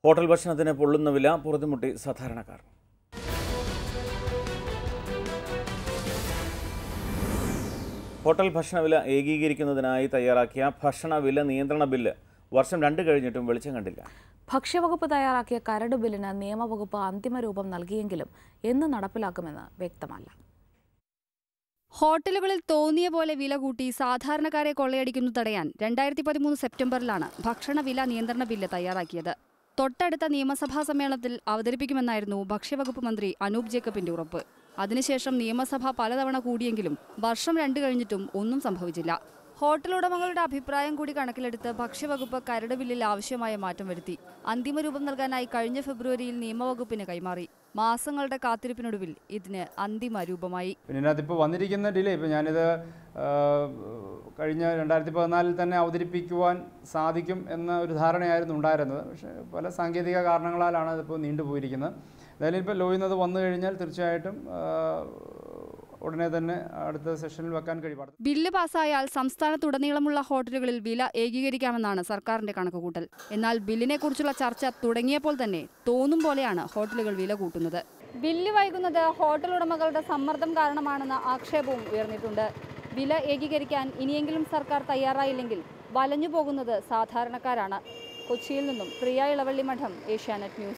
hotel ഭക്ഷണത്തിന് പൊള്ളുന്ന വില പുറത്തുമുട്ടി സാധാരണക്കാർ ഹോട്ടൽ ഭക്ഷണവില ഏകീകരിക്കുന്നതിനായി തയ്യാറാക്കിയ ഭക്ഷണ വില നിയന്ത്രണ ബില്ല് വർഷം രണ്ട് കഴിഞ്ഞിട്ടും വെളിച്ചം കണ്ടില്ല ഭക്ഷ്യവകുപ്പ് തയ്യാറാക്കിയ കരട് ബില്ലിന് നിയമവകുപ്പ് അന്തിമ രൂപം നൽകിയെങ്കിലും എന്ന് നടപ്പിലാക്കുമെന്ന് വ്യക്തമല്ല ഹോട്ടലുകളിൽ തോന്നിയ പോലെ വില കൂട്ടി സാധാരണക്കാരെ കൊള്ളയടിക്കുന്നു തടയാൻ രണ്ടായിരത്തി പതിമൂന്ന് സെപ്റ്റംബറിലാണ് ഭക്ഷണ വില നിയന്ത്രണ ബില്ല് തയ്യാറാക്കിയത് തൊട്ടടുത്ത നിയമസഭാ സമ്മേളനത്തിൽ അവതരിപ്പിക്കുമെന്നായിരുന്നു ഭക്ഷ്യവകുപ്പ് മന്ത്രി അനൂപ് ജേക്കബിന്റെ ഉറപ്പ് അതിനുശേഷം നിയമസഭ പലതവണ കൂടിയെങ്കിലും വർഷം രണ്ട് കഴിഞ്ഞിട്ടും ഒന്നും സംഭവിച്ചില്ല ഹോട്ടൽ ഉടമകളുടെ അഭിപ്രായം കൂടി കണക്കിലെടുത്ത് ഭക്ഷ്യവകുപ്പ് കരട് ബില്ലിൽ ആവശ്യമായ മാറ്റം വരുത്തി അന്തിമ രൂപം നൽകാനായി കഴിഞ്ഞ ഫെബ്രുവരിയിൽ നിയമവകുപ്പിന് കൈമാറി മാസങ്ങളുടെ കാത്തിരിപ്പിനൊടുവിൽ ഇതിന് അന്തിമ രൂപമായി പിന്നെ ഇതിനകത്തിപ്പോൾ വന്നിരിക്കുന്ന ഡിലേ ഇപ്പോൾ ഞാനിത് ആ, കഴിഞ്ഞ രണ്ടായിരത്തി പതിനാലിൽ തന്നെ അവതരിപ്പിക്കുവാൻ സാധിക്കും എന്ന ഒരു ധാരണയായിരുന്നു ഉണ്ടായിരുന്നത് പക്ഷേ പല സാങ്കേതിക കാരണങ്ങളാലാണ് അതിപ്പോൾ നീണ്ടുപോയിരിക്കുന്നത് എന്തായാലും ഇപ്പോൾ ലോ ഇന്നത് വന്നു കഴിഞ്ഞാൽ തീർച്ചയായിട്ടും ആ, ഉടനെ തന്നെ അടുത്ത സെഷനിൽ വെക്കാൻ കഴിയും അടുത്ത ബില്ല് പാസ്സായാൽ സംസ്ഥാനത്തുടനീളമുള്ള ഹോട്ടലുകളിൽ വില ഏകീകരിക്കാമെന്നാണ് സർക്കാരിന്റെ കണക്കുകൂട്ടൽ എന്നാൽ ബില്ലിനെക്കുറിച്ചുള്ള ചർച്ച തുടങ്ങിയപ്പോൾ തന്നെ തോന്നും പോലെയാണ് ഹോട്ടലുകൾ വില കൂട്ടുന്നത് ബില്ല് വൈകുന്നത് ഹോട്ടൽ ഉടമകളുടെ സമ്മർദ്ദം കാരണമാണെന്ന ആക്ഷേപവും ഉയർന്നിട്ടുണ്ട് വില ഏകീകരിക്കാൻ ഇനിയെങ്കിലും സർക്കാർ തയ്യാറായില്ലെങ്കിൽ വലഞ്ഞു പോകുന്നത് സാധാരണക്കാരാണ് കൊച്ചിയിൽ നിന്നും പ്രിയ ഇളവള്ളി മഠം ഏഷ്യാനെറ്റ് ന്യൂസ്